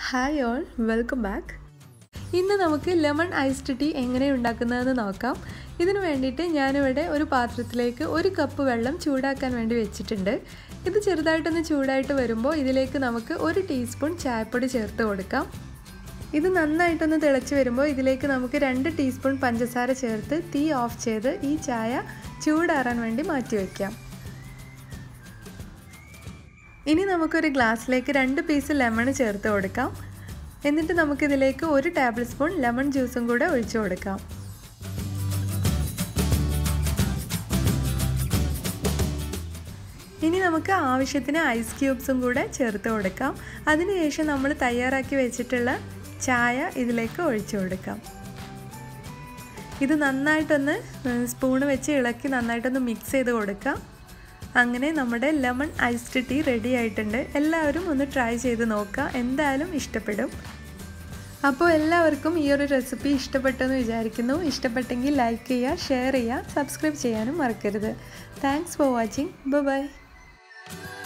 hi all welcome back ഇന്ന് നമുക്ക് lemon iced tea എങ്ങനെ ഉണ്ടാക്കുന്നതെന്ന് നോക്കാം ഇതിനു വേണ്ടിയിട്ട് ഞാനിവിടെ ഒരു പാത്രത്തിലേക്ക് ഒരു കപ്പ് വെള്ളം ചൂടാക്കാൻ വേണ്ടി വെച്ചിട്ടുണ്ട് ഇത് ചെറുതായിട്ടൊന്ന് ചൂടായിട്ട് വരുമ്പോൾ ഇതിലേക്ക് നമുക്ക് ഒരു ടീസ്പൂൺ ചായപ്പൊടി ചേർത്ത് കൊടുക്കാം ഇത് നന്നായിട്ടൊന്ന് തിളച്ച് വരുമ്പോൾ ഇതിലേക്ക് നമുക്ക് രണ്ട് ടീസ്പൂൺ പഞ്ചസാര ചേർത്ത് തീ ഓഫ് ചെയ്ത് ഈ ചായ ചൂടാറാൻ വേണ്ടി മാറ്റി വയ്ക്കാം ഇനി നമുക്കൊരു ഗ്ലാസ്സിലേക്ക് രണ്ട് പീസ് ലെമൺ ചേർത്ത് കൊടുക്കാം എന്നിട്ട് നമുക്കിതിലേക്ക് ഒരു ടേബിൾ സ്പൂൺ ലെമൺ ജ്യൂസും കൂടെ ഒഴിച്ചു കൊടുക്കാം ഇനി നമുക്ക് ആവശ്യത്തിന് ഐസ് ക്യൂബ്സും കൂടെ ചേർത്ത് കൊടുക്കാം അതിനുശേഷം നമ്മൾ തയ്യാറാക്കി വെച്ചിട്ടുള്ള ചായ ഇതിലേക്ക് ഒഴിച്ചു കൊടുക്കാം ഇത് നന്നായിട്ടൊന്ന് സ്പൂണ് വെച്ച് ഇളക്കി നന്നായിട്ടൊന്ന് മിക്സ് ചെയ്ത് കൊടുക്കാം അങ്ങനെ നമ്മുടെ ലെമൺ ഐസ്ഡ് ടീ റെഡി ആയിട്ടുണ്ട് എല്ലാവരും ഒന്ന് ട്രൈ ചെയ്ത് നോക്കുക എന്തായാലും ഇഷ്ടപ്പെടും അപ്പോൾ എല്ലാവർക്കും ഈ ഒരു റെസിപ്പി ഇഷ്ടപ്പെട്ടെന്ന് വിചാരിക്കുന്നു ഇഷ്ടപ്പെട്ടെങ്കിൽ ലൈക്ക് ചെയ്യുക ഷെയർ ചെയ്യുക സബ്സ്ക്രൈബ് ചെയ്യാനും മറക്കരുത് താങ്ക്സ് ഫോർ വാച്ചിങ് ബൈ